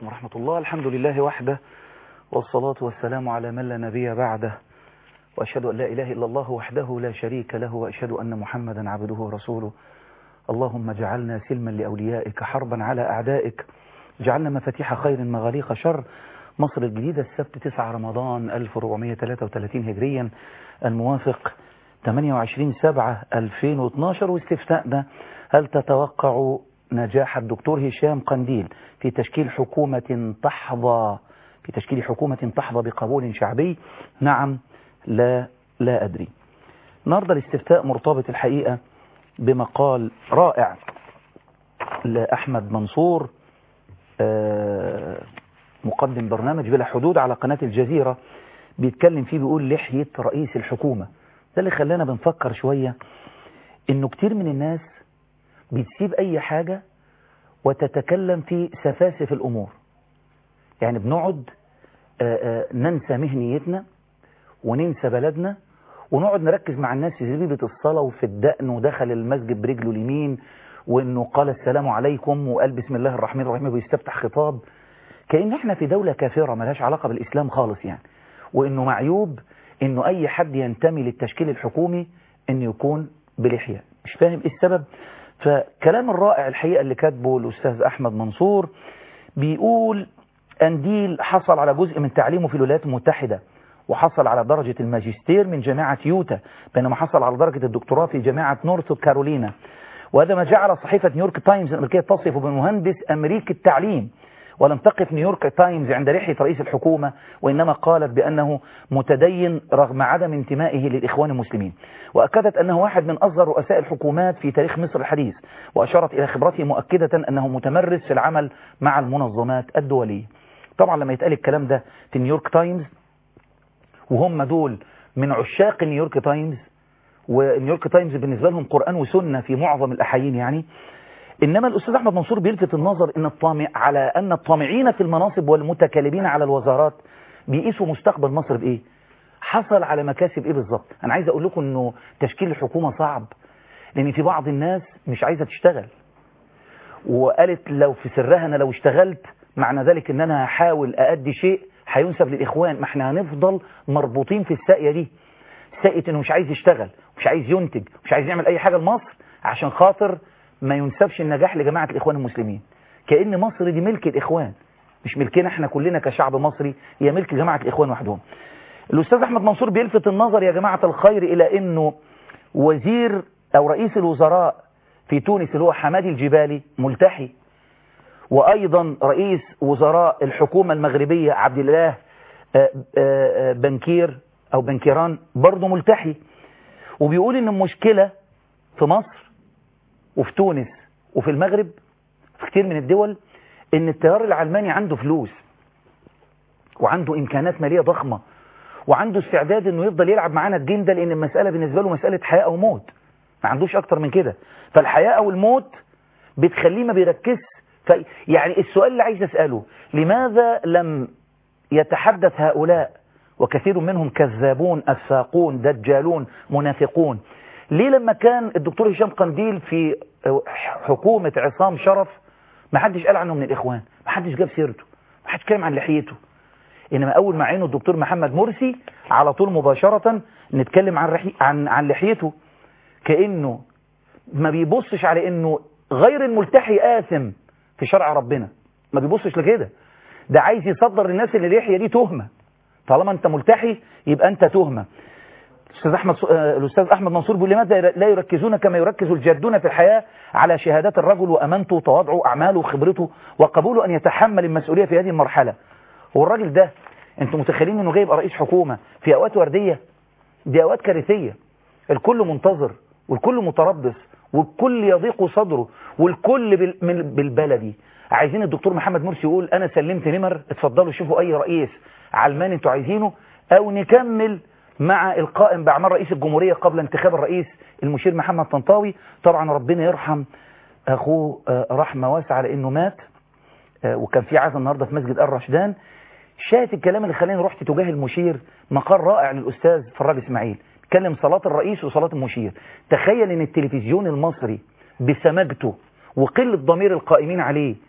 عليكم ورحمة الله الحمد لله وحده والصلاة والسلام على من لا نبي بعده وأشهد أن لا إله إلا الله وحده لا شريك له وأشهد أن محمدا عبده ورسوله اللهم اجعلنا سلما لأوليائك حربا على أعدائك اجعلنا مفاتيح خير مغاليق شر مصر الجديدة السبت 9 رمضان 1433 هجريا الموافق 28 7 2012 واستفتاءنا هل تتوقع نجاح الدكتور هشام قنديل في تشكيل حكومة تحظى في تشكيل حكومة تحظى بقبول شعبي نعم لا لا أدري النهاردة الاستفتاء مرتبط الحقيقة بمقال رائع لأحمد منصور مقدم برنامج بلا حدود على قناة الجزيرة بيتكلم فيه بيقول لحية رئيس الحكومة ده اللي خلانا بنفكر شوية انه كتير من الناس بتسيب اي حاجة وتتكلم في سفاسف الامور يعني بنقعد ننسى مهنيتنا وننسى بلدنا ونقعد نركز مع الناس في زبيبة الصلاة وفي الدقن ودخل المسجد برجله اليمين وانه قال السلام عليكم وقال بسم الله الرحمن الرحيم ويستفتح خطاب كأن احنا في دولة كافرة ملهاش علاقة بالإسلام خالص يعني وانه معيوب انه اي حد ينتمي للتشكيل الحكومي انه يكون بلحية مش فاهم ايه السبب فكلام الرائع الحقيقة اللي كاتبه الأستاذ أحمد منصور بيقول أنديل حصل على جزء من تعليمه في الولايات المتحدة وحصل على درجة الماجستير من جامعة يوتا بينما حصل على درجة الدكتوراه في جامعة نورث كارولينا وهذا ما جعل صحيفة نيويورك تايمز الأمريكية تصفه بمهندس أمريكي التعليم ولم تقف نيويورك تايمز عند لحية رئيس الحكومة وإنما قالت بأنه متدين رغم عدم انتمائه للإخوان المسلمين وأكدت أنه واحد من أصغر رؤساء الحكومات في تاريخ مصر الحديث وأشارت إلى خبرته مؤكدة أنه متمرس في العمل مع المنظمات الدولية طبعا لما يتقال الكلام ده في نيويورك تايمز وهم دول من عشاق نيويورك تايمز ونيويورك تايمز بالنسبة لهم قرآن وسنة في معظم الأحايين يعني إنما الأستاذ أحمد منصور بيلفت النظر إن الطامع على أن الطامعين في المناصب والمتكالبين على الوزارات بيقيسوا مستقبل مصر بإيه حصل على مكاسب إيه بالظبط أنا عايز أقول لكم إنه تشكيل الحكومة صعب لأن في بعض الناس مش عايزة تشتغل وقالت لو في سرها أنا لو اشتغلت معنى ذلك إن أنا هحاول أأدي شيء هينسب للإخوان ما احنا هنفضل مربوطين في الساقية دي ساقية إنه مش عايز يشتغل مش عايز ينتج مش عايز يعمل أي حاجة لمصر عشان خاطر ما ينسبش النجاح لجماعة الإخوان المسلمين كأن مصر دي ملك الإخوان مش ملكنا احنا كلنا كشعب مصري هي ملك جماعة الإخوان وحدهم الأستاذ أحمد منصور بيلفت النظر يا جماعة الخير إلى أنه وزير أو رئيس الوزراء في تونس اللي هو حمادي الجبالي ملتحي وأيضا رئيس وزراء الحكومة المغربية عبد الله بنكير أو بنكيران برضه ملتحي وبيقول إن المشكلة في مصر وفي تونس وفي المغرب في كتير من الدول ان التيار العلماني عنده فلوس وعنده امكانات مالية ضخمة وعنده استعداد انه يفضل يلعب معانا الجيم ده لان المسألة بالنسبة له مسألة حياة او موت ما عندوش اكتر من كده فالحياة او الموت بتخليه ما بيركزش في يعني السؤال اللي عايز اسأله لماذا لم يتحدث هؤلاء وكثير منهم كذابون أفاقون دجالون منافقون ليه لما كان الدكتور هشام قنديل في حكومة عصام شرف ما حدش قال عنه من الإخوان ما حدش جاب سيرته ما حدش كلم عن لحيته إنما أول ما عينه الدكتور محمد مرسي على طول مباشرة نتكلم عن رحي... عن عن لحيته كأنه ما بيبصش على إنه غير الملتحي آثم في شرع ربنا ما بيبصش لكده ده عايز يصدر للناس اللي اللحية دي تهمة طالما أنت ملتحي يبقى أنت تهمة الأستاذ أحمد الأستاذ أحمد منصور بيقول لماذا لا يركزون كما يركز الجادون في الحياة على شهادات الرجل وأمانته وتواضعه أعماله وخبرته وقبوله أن يتحمل المسؤولية في هذه المرحلة هو الراجل ده أنتم متخيلين أنه جاي يبقى رئيس حكومة في أوقات وردية دي أوقات كارثية الكل منتظر والكل متربص والكل يضيق صدره والكل بالبلدي عايزين الدكتور محمد مرسي يقول أنا سلمت نمر اتفضلوا شوفوا أي رئيس علماني انتوا عايزينه أو نكمل مع القائم بأعمال رئيس الجمهورية قبل انتخاب الرئيس المشير محمد طنطاوي طبعا ربنا يرحم أخوه رحمة واسعة لأنه مات وكان في عزا النهاردة في مسجد الرشدان شاهد الكلام اللي خلاني رحت تجاه المشير مقال رائع للأستاذ فراج إسماعيل اتكلم صلاة الرئيس وصلاة المشير تخيل ان التلفزيون المصري بسماجته وقلة ضمير القائمين عليه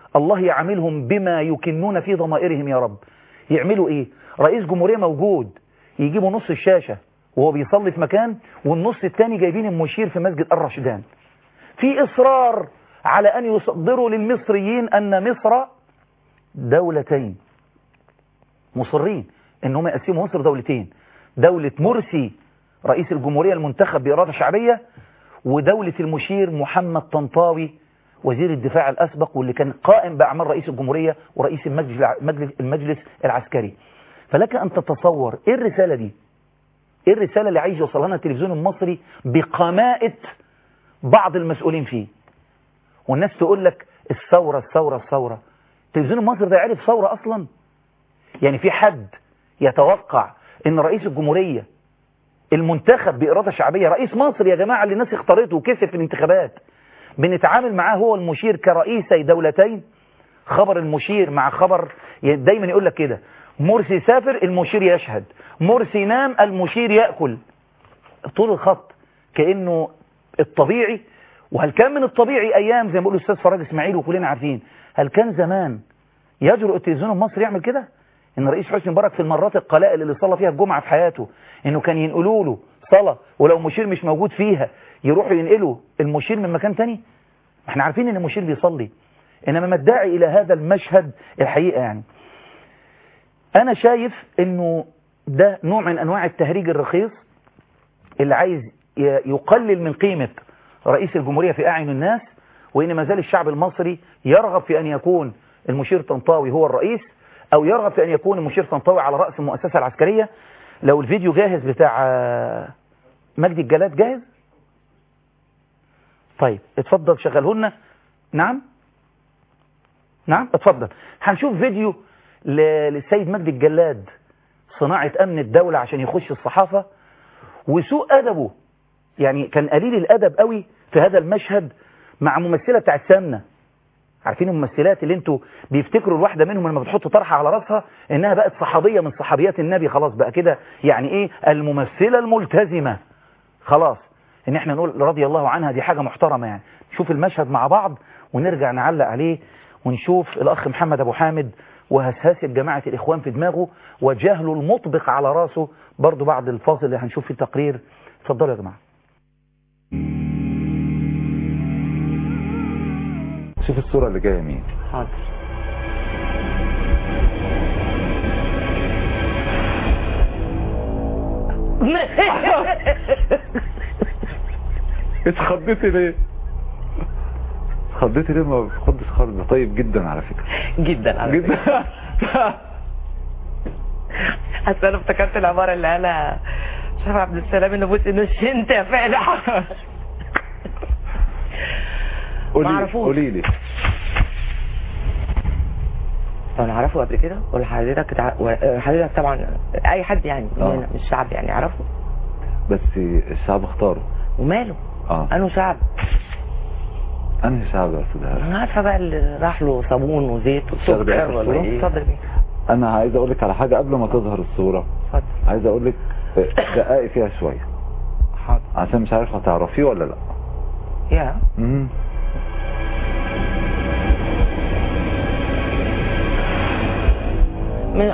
الله يعاملهم بما يكنون في ضمائرهم يا رب يعملوا ايه رئيس جمهورية موجود يجيبوا نص الشاشة وهو بيصلي في مكان والنص التاني جايبين المشير في مسجد الرشدان في إصرار على أن يصدروا للمصريين أن مصر دولتين مصرين أنهم يقسموا مصر دولتين دولة مرسي رئيس الجمهورية المنتخب بإرادة شعبية ودولة المشير محمد طنطاوي وزير الدفاع الأسبق واللي كان قائم بأعمال رئيس الجمهورية ورئيس المجلس, المجلس العسكري فلك أن تتصور إيه الرسالة دي إيه الرسالة اللي عايز يوصلها لنا التلفزيون المصري بقماءة بعض المسؤولين فيه والناس تقول لك الثورة الثورة الثورة التلفزيون المصري ده عرف ثورة أصلا يعني في حد يتوقع ان رئيس الجمهورية المنتخب بإرادة شعبية رئيس مصر يا جماعة اللي الناس اختارته وكسب في الانتخابات بنتعامل معاه هو المشير كرئيسي دولتين خبر المشير مع خبر دايما يقول لك كده مرسي سافر المشير يشهد مرسي نام المشير يأكل طول الخط كأنه الطبيعي وهل كان من الطبيعي أيام زي ما بيقول الأستاذ فراد إسماعيل وكلنا عارفين هل كان زمان يجرؤ التلفزيون المصري يعمل كده ان رئيس حسني مبارك في المرات القلائل اللي صلى فيها الجمعة في حياته انه كان ينقلوا له صلاة ولو مشير مش موجود فيها يروحوا ينقلوا المشير من مكان تاني احنا عارفين ان المشير بيصلي انما ما الداعي الى هذا المشهد الحقيقة يعني انا شايف انه ده نوع من انواع التهريج الرخيص اللي عايز يقلل من قيمة رئيس الجمهورية في اعين الناس وان ما زال الشعب المصري يرغب في ان يكون المشير طنطاوي هو الرئيس او يرغب في ان يكون المشير طنطاوي على رأس المؤسسة العسكرية لو الفيديو جاهز بتاع مجدي الجلاد جاهز طيب اتفضل شغلهن نعم نعم اتفضل هنشوف فيديو للسيد مجدي الجلاد صناعة امن الدولة عشان يخش الصحافة وسوء ادبه يعني كان قليل الادب قوي في هذا المشهد مع ممثلة بتاعت سمنة عارفين الممثلات اللي انتوا بيفتكروا الواحدة منهم لما بتحط طرحة على راسها انها بقت صحابية من صحابيات النبي خلاص بقى كده يعني ايه الممثلة الملتزمة خلاص ان احنا نقول رضي الله عنها دي حاجة محترمة يعني نشوف المشهد مع بعض ونرجع نعلق عليه ونشوف الاخ محمد ابو حامد وهسهاسة جماعة الاخوان في دماغه وجهله المطبق على راسه برضو بعد الفاصل اللي هنشوف في التقرير اتفضلوا يا جماعة شوف الصورة اللي جاية مين حاضر اتخضيتي ليه اتخضيتي ليه ما بتخضش خالص ده طيب جدا على فكرة جدا على جدا اصل انا افتكرت العباره اللي انا شرف عبد السلام انه بص انه انت يا فالح قولي معرفوش. قولي لي طب انا اعرفه قبل كده ولا حضرتك تع... و- حضرتك طبعا اي حد يعني آه. مننا من الشعب يعني يعرفه بس الشعب اختاره وماله اه انه شعب انهي شعب يا استاذ هاشم؟ انا عارفه بقى اللي راح له صابون وزيت تاخدي وسكر آخر ولا صورة؟ ايه اتفضل بيه انا عايز اقول لك على حاجة قبل ما تظهر الصورة اتفضل عايز اقول لك دقائق فيها شوية حاضر عشان مش عارف هتعرفيه ولا لا يا مم. من...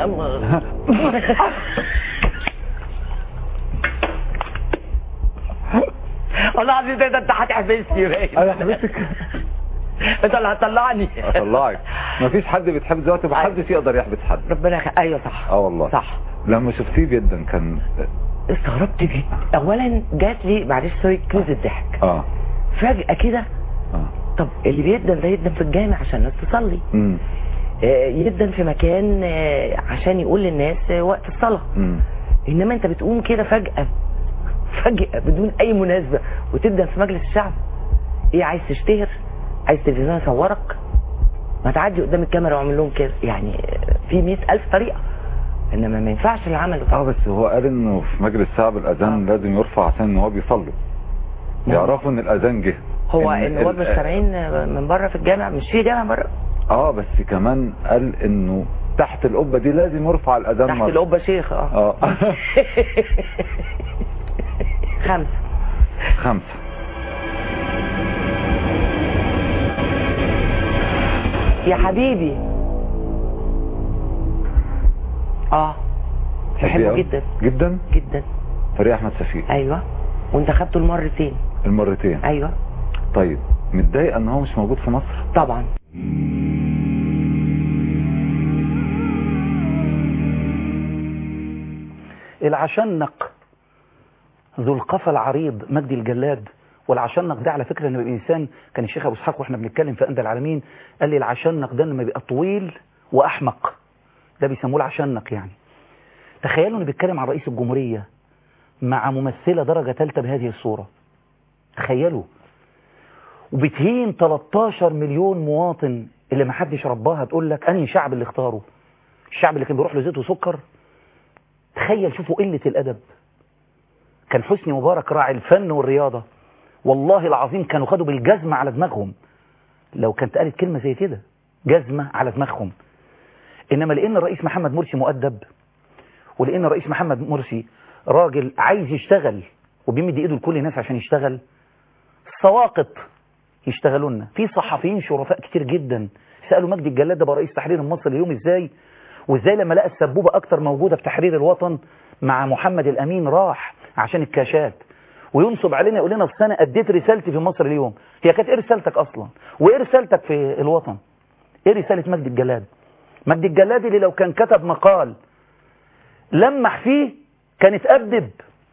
والله العظيم ده ده انت هتحبسني باين انا حبيبتك انت اللي هتطلعني اطلعك مفيش حد بيتحبس دلوقتي محدش يقدر يحبس حد ربنا يخ... ايوه صح اه والله صح لما شفتيه جدا كان استغربت جدا اولا جات لي معلش سوري كنز الضحك اه فجأة كده اه طب اللي بيدن ده يدن في الجامع عشان الناس تصلي امم آه، يدن في مكان آه، عشان يقول للناس آه، وقت الصلاة امم انما انت بتقوم كده فجأة فجأة بدون اي مناسبة وتبدأ في مجلس الشعب ايه عايز تشتهر عايز تلفزيون يصورك ما تعدي قدام الكاميرا واعمل لهم كده يعني آه، في مئة الف طريقة انما ما ينفعش اللي عمله اه طبعا بس هو قال انه في مجلس الشعب الاذان آه. لازم يرفع عشان ان هو بيصلوا ما هو- يعرفوا ان الاذان جه هو إن النواب ال- مش سامعين من بره في الجامع مش في جامع بره اه بس كمان قال انه تحت القبه دي لازم يرفع الاذان تحت مرة. القبة شيخ اه اه خمسة خمسه يا حبيبي اه بحبه أوي. جدا جدا جدا فريق احمد شفيق ايوه وانتخبته المرتين المرتين ايوه طيب متضايق ان هو مش موجود في مصر طبعا العشنق ذو القفا العريض مجدي الجلاد والعشنق ده على فكرة لما يبقى إنسان كان الشيخ أبو إسحاق وإحنا بنتكلم في أندى العالمين قال لي العشنق ده لما بيبقى طويل وأحمق ده بيسموه العشنق يعني تخيلوا إنه بيتكلم عن رئيس الجمهورية مع ممثلة درجة ثالثة بهذه الصورة تخيلوا وبتهين 13 مليون مواطن اللي ما حدش رباها تقول لك أنهي شعب اللي اختاره الشعب اللي كان بيروح له زيت وسكر تخيل شوفوا قلة الأدب كان حسني مبارك راعي الفن والرياضة والله العظيم كانوا خدوا بالجزمة على دماغهم لو كانت قالت كلمة زي كده جزمة على دماغهم إنما لأن الرئيس محمد مرسي مؤدب ولأن الرئيس محمد مرسي راجل عايز يشتغل وبيمد إيده لكل الناس عشان يشتغل سواقط يشتغلونا في صحفيين شرفاء كتير جدا سألوا مجدي الجلاد ده بقى رئيس تحرير المصري اليوم ازاي وازاي لما لقى السبوبة اكتر موجودة في تحرير الوطن مع محمد الامين راح عشان الكاشات وينصب علينا يقول لنا في سنة اديت رسالتي في مصر اليوم هي كانت ايه رسالتك اصلا وايه رسالتك في الوطن ايه رسالة مجدي الجلاد مجدي الجلاد اللي لو كان كتب مقال لمح فيه كانت ادب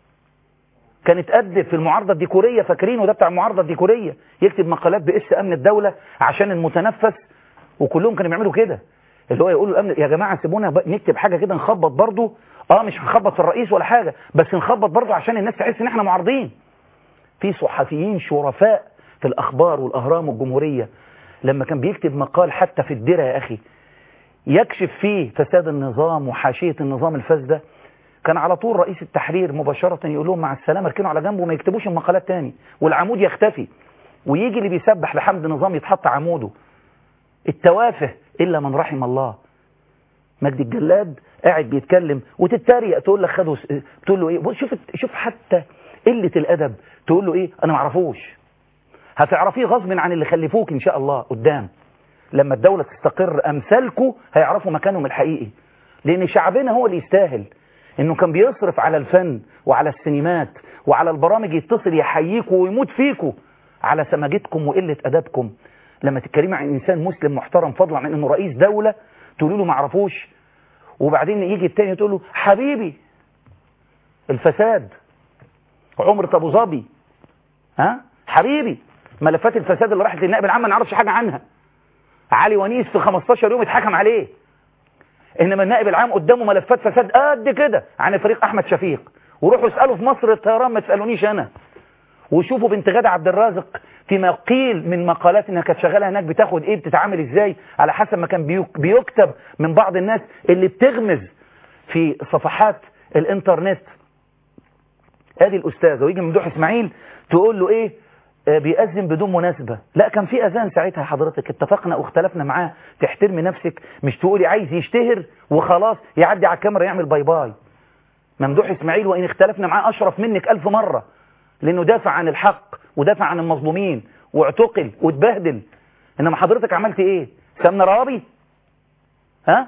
كانت أدب في المعارضة الديكورية فاكرينه ده بتاع المعارضة الديكورية يكتب مقالات باسم أمن الدولة عشان المتنفس وكلهم كانوا بيعملوا كده اللي هو يقولوا الأمن يا جماعة سيبونا بق- نكتب حاجة كده نخبط برضو اه مش هنخبط في الرئيس ولا حاجة بس نخبط برضو عشان الناس تحس ان احنا معارضين في صحفيين شرفاء في الأخبار والأهرام والجمهورية لما كان بيكتب مقال حتى في الدرة يا أخي يكشف فيه فساد النظام وحاشية النظام الفاسد ده كان على طول رئيس التحرير مباشرة يقول لهم مع السلامة اركنوا على جنبه وما يكتبوش المقالات تاني والعمود يختفي ويجي اللي بيسبح بحمد نظام يتحط عموده التوافه إلا من رحم الله مجدي الجلاد قاعد بيتكلم وتتريق تقول لك خدوا س- تقول له ايه بص شوف شوف حتى قلة الأدب تقول له ايه انا ما اعرفوش هتعرفيه غصب عن اللي خلفوك ان شاء الله قدام لما الدولة تستقر امثالكم هيعرفوا مكانهم الحقيقي لان شعبنا هو اللي يستاهل انه كان بيصرف على الفن وعلى السينمات وعلى البرامج يتصل يحييكم ويموت فيكم على سماجتكم وقلة ادبكم لما تتكلمي عن انسان مسلم محترم فضلا عن انه رئيس دولة تقولوا له ما اعرفوش وبعدين يجي التاني تقول له حبيبي الفساد عمرة ابو ظبي ها حبيبي ملفات الفساد اللي راحت للنائب العام ما نعرفش حاجة عنها علي ونيس في 15 يوم اتحكم عليه انما النائب العام قدامه ملفات فساد قد كده عن فريق احمد شفيق وروحوا اسالوا في مصر الطيران ما تسالونيش انا وشوفوا بنت غادة عبد الرازق فيما قيل من مقالات انها كانت شغاله هناك بتاخد ايه بتتعامل ازاي على حسب ما كان بيك- بيكتب من بعض الناس اللي بتغمز في صفحات الانترنت ادي الاستاذه ويجي ممدوح اسماعيل تقول له ايه آه، بيأذن بدون مناسبة لا كان في أذان ساعتها حضرتك اتفقنا واختلفنا معاه تحترمي نفسك مش تقولي عايز يشتهر وخلاص يعدي على الكاميرا يعمل باي باي ممدوح اسماعيل وإن اختلفنا معاه أشرف منك ألف مرة لأنه دافع عن الحق ودافع عن المظلومين واعتقل واتبهدل إنما حضرتك عملت إيه سمنة روابي ها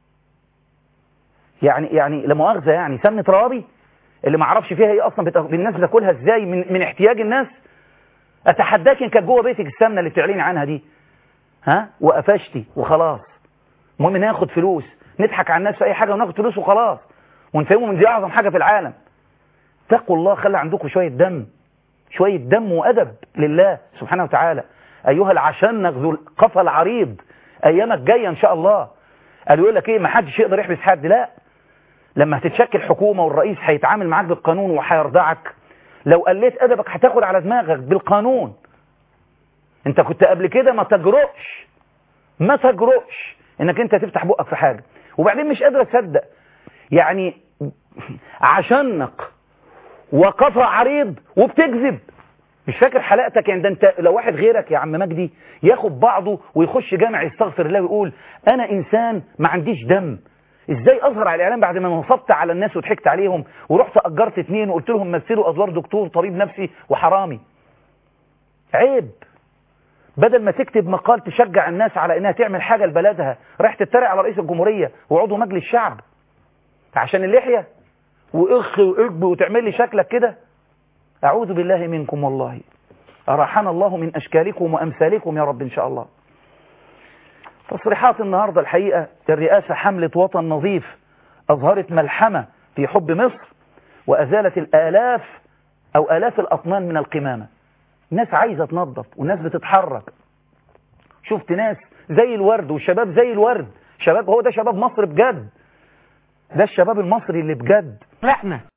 يعني يعني لا مؤاخذة يعني سمنة روابي اللي ما اعرفش فيها ايه اصلا بت... الناس بتاكلها ازاي من من احتياج الناس اتحداك ان كانت جوه بيتك السمنه اللي بتعلني عنها دي ها وقفشتي وخلاص المهم ناخد فلوس نضحك على الناس في اي حاجه وناخد فلوس وخلاص ونفهمهم ان دي اعظم حاجه في العالم اتقوا الله خلي عندكم شويه دم شويه دم وادب لله سبحانه وتعالى ايها العشنق ذو القفا العريض ايامك جايه ان شاء الله قالوا يقول لك ايه ما حدش يقدر يحبس حد لا لما هتتشكل حكومه والرئيس هيتعامل معاك بالقانون وهيرضعك لو قليت ادبك هتاخد على دماغك بالقانون انت كنت قبل كده ما تجرؤش ما تجرؤش انك انت تفتح بقك في حاجه وبعدين مش قادر اصدق يعني عشنق وقفا عريض وبتكذب مش فاكر حلقتك يعني ده انت لو واحد غيرك يا عم مجدي ياخد بعضه ويخش جامع يستغفر الله ويقول انا انسان ما عنديش دم ازاي اظهر على الاعلام بعد ما نصبت على الناس وضحكت عليهم ورحت اجرت اتنين وقلت لهم مثلوا ادوار دكتور طبيب نفسي وحرامي عيب بدل ما تكتب مقال تشجع الناس على انها تعمل حاجة لبلدها راح تتريق على رئيس الجمهورية وعضو مجلس الشعب عشان اللحية واخ واقب وتعمل لي شكلك كده اعوذ بالله منكم والله أراحنا الله من أشكالكم وأمثالكم يا رب إن شاء الله تصريحات النهاردة الحقيقة الرئاسة حملة وطن نظيف أظهرت ملحمة في حب مصر وأزالت الآلاف أو آلاف الأطنان من القمامة ناس عايزة تنظف وناس بتتحرك شفت ناس زي الورد والشباب زي الورد شباب هو ده شباب مصر بجد ده الشباب المصري اللي بجد احنا